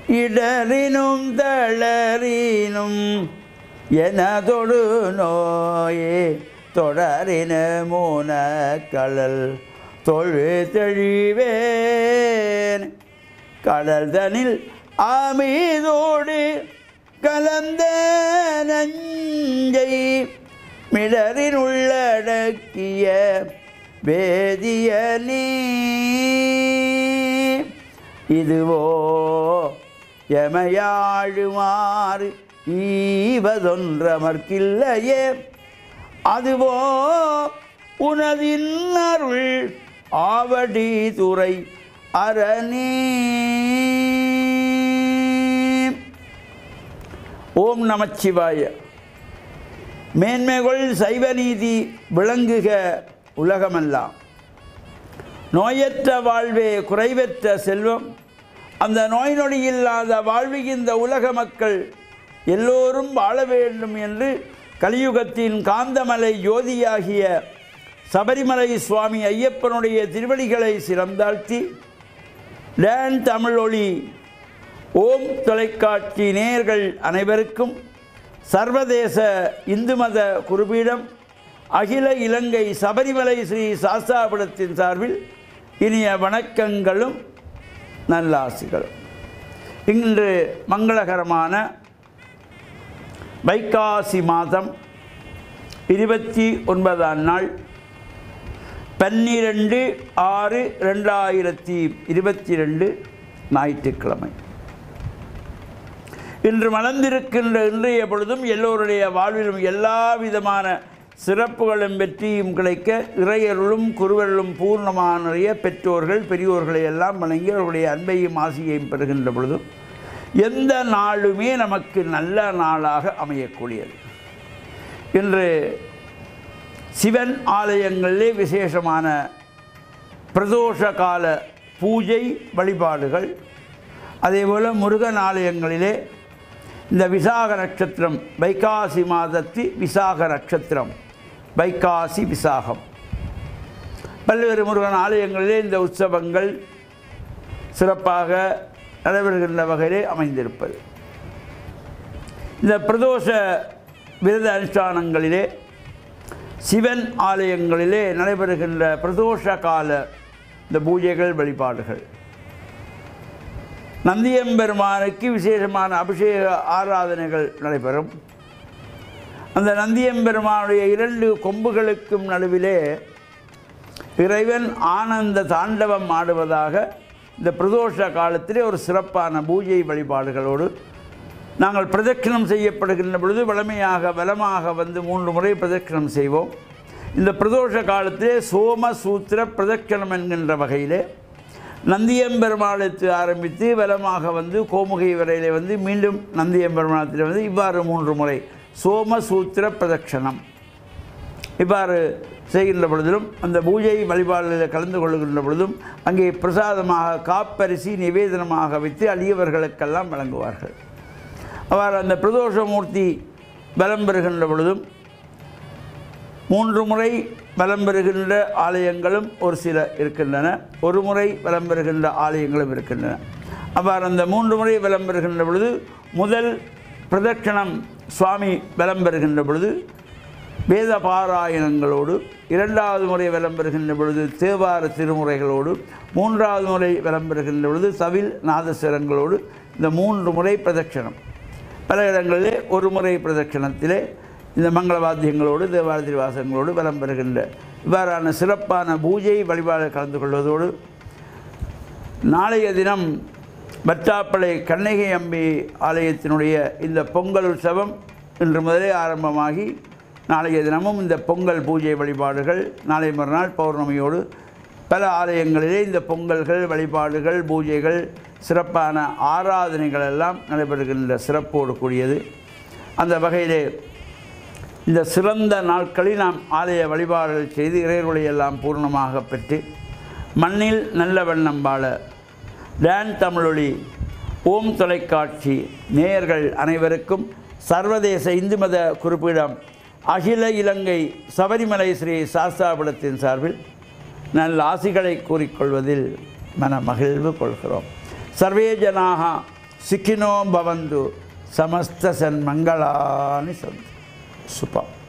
இடறினும் தளரினும் எனதொடு நோயே தொடரின மூனக்கடல் தொழு தெழிவேன் கடல் தனில் ஆமீதோடு கலந்த நஞ்சை மிடரின் உள்ளடக்கிய வேதியனே இதுவோ எமையாழுமாறு ஈவதொன்றமர்க்கில்லையே அதுவோ உனதின் அருள் ஆவடி துறை அரணே ஓம் நமச்சிவாய மேன்மைகள் சைவ நீதி விளங்குக உலகமெல்லாம் நோயற்ற வாழ்வே குறைவற்ற செல்வம் அந்த நோய் நொடி இல்லாத வாழ்வுகின்ற உலக மக்கள் எல்லோரும் வாழ வேண்டும் என்று கலியுகத்தின் காந்தமலை ஜோதியாகிய சபரிமலை சுவாமி ஐயப்பனுடைய திருவடிகளை சிறந்தாழ்த்தி லேன் தமிழொளி ஓம் தொலைக்காட்சி நேயர்கள் அனைவருக்கும் சர்வதேச இந்து மத குருபீடம் அகில இலங்கை சபரிமலை ஸ்ரீ சாஸ்தாபுரத்தின் சார்பில் இனிய வணக்கங்களும் நல்லாசிகளும் இன்று மங்களகரமான வைகாசி மாதம் இருபத்தி ஒன்பதாம் நாள் பன்னிரெண்டு ஆறு ரெண்டாயிரத்தி இருபத்தி ரெண்டு ஞாயிற்றுக்கிழமை இன்று மலர்ந்திருக்கின்ற இன்றைய பொழுதும் எல்லோருடைய வாழ்விலும் எல்லா விதமான சிறப்புகளும் வெற்றியும் கிடைக்க இறையருளும் குருவருளும் பூர்ணமானறிய பெற்றோர்கள் பெரியோர்களை எல்லாம் வணங்கி அவர்களுடைய அன்பையும் ஆசியையும் பெறுகின்ற பொழுதும் எந்த நாளுமே நமக்கு நல்ல நாளாக அமையக்கூடியது இன்று சிவன் ஆலயங்களிலே விசேஷமான பிரதோஷ கால பூஜை வழிபாடுகள் அதேபோல் முருகன் ஆலயங்களிலே இந்த விசாக நட்சத்திரம் வைகாசி மாதத்து விசாக நட்சத்திரம் வைகாசி விசாகம் பல்வேறு முருகன் ஆலயங்களிலே இந்த உற்சவங்கள் சிறப்பாக நடைபெறுகின்ற வகையிலே அமைந்திருப்பது இந்த பிரதோஷ விரத அனுஷ்டானங்களிலே சிவன் ஆலயங்களிலே நடைபெறுகின்ற பிரதோஷ கால இந்த பூஜைகள் வழிபாடுகள் நந்தியம்பெருமானுக்கு விசேஷமான அபிஷேக ஆராதனைகள் நடைபெறும் அந்த நந்தியம்பெருமானுடைய இரண்டு கொம்புகளுக்கும் நடுவிலே இறைவன் ஆனந்த தாண்டவம் ஆடுவதாக இந்த பிரதோஷ காலத்திலே ஒரு சிறப்பான பூஜை வழிபாடுகளோடு நாங்கள் பிரதட்சணம் செய்யப்படுகின்ற பொழுது வளமையாக பலமாக வந்து மூன்று முறை பிரதட்சணம் செய்வோம் இந்த பிரதோஷ காலத்திலே சோம சூத்திர பிரதட்சணம் என்கின்ற வகையிலே நந்தியம்பெருமாளத்து ஆரம்பித்து வலமாக வந்து கோமுகை வரையிலே வந்து மீண்டும் நந்தியம்பெருமாளத்தில் வந்து இவ்வாறு மூன்று முறை சோம சூத்திர பிரதட்சணம் இவ்வாறு செய்கின்ற பொழுதிலும் அந்த பூஜை வழிபாடுகளில் கலந்து கொள்கின்ற பொழுதும் அங்கே பிரசாதமாக காப்பரிசி நிவேதனமாக வைத்து அடியவர்களுக்கெல்லாம் வழங்குவார்கள் அவ்வாறு அந்த பிரதோஷமூர்த்தி பலம் பெறுகின்ற பொழுதும் மூன்று முறை பலம் பெறுகின்ற ஆலயங்களும் ஒரு சில இருக்கின்றன ஒரு முறை பலம் பெறுகின்ற ஆலயங்களும் இருக்கின்றன அவ்வாறு அந்த மூன்று முறை பலம் பெறுகின்ற பொழுது முதல் பிரதட்சணம் சுவாமி பலம் பெறுகின்ற பொழுது வேத பாராயணங்களோடு இரண்டாவது முறை வலம் பெறுகின்ற பொழுது தேவார திருமுறைகளோடு மூன்றாவது முறை வலம் பெறுகின்ற பொழுது சவில் நாதஸ்வரங்களோடு இந்த மூன்று முறை பிரதட்சணம் பல இடங்களிலே ஒரு முறை பிரதட்சணத்திலே இந்த மங்கள வாத்தியங்களோடு தேவார திருவாசகங்களோடு வலம் பெறுகின்ற இவ்வாறான சிறப்பான பூஜை வழிபாடு கலந்து கொள்வதோடு நாளைய தினம் வட்டாப்பளை கண்ணகி அம்பி ஆலயத்தினுடைய இந்த பொங்கல் உற்சவம் இன்று முதலே ஆரம்பமாகி நாளைய தினமும் இந்த பொங்கல் பூஜை வழிபாடுகள் நாளை மறுநாள் பௌர்ணமியோடு பல ஆலயங்களிலே இந்த பொங்கல்கள் வழிபாடுகள் பூஜைகள் சிறப்பான ஆராதனைகள் எல்லாம் நடைபெறுகின்ற சிறப்போடு கூடியது அந்த வகையிலே இந்த சிறந்த நாட்களில் நாம் ஆலய வழிபாடுகள் செய்து இறைவர்களை எல்லாம் பூர்ணமாக பெற்று மண்ணில் நல்ல வண்ணம் வாழ டான் தமிழொலி ஓம் தொலைக்காட்சி நேயர்கள் அனைவருக்கும் சர்வதேச இந்து மத குறிப்பிடம் அகில இலங்கை சபரிமலை ஸ்ரீ சாஸ்தாபுரத்தின் சார்பில் நல்ல ஆசிகளை கூறிக்கொள்வதில் மன மகிழ்வு கொள்கிறோம் சர்வே ஜனாக சிக்கினோ பவந்து சமஸ்த சன்மங்களானி சந்து சுபா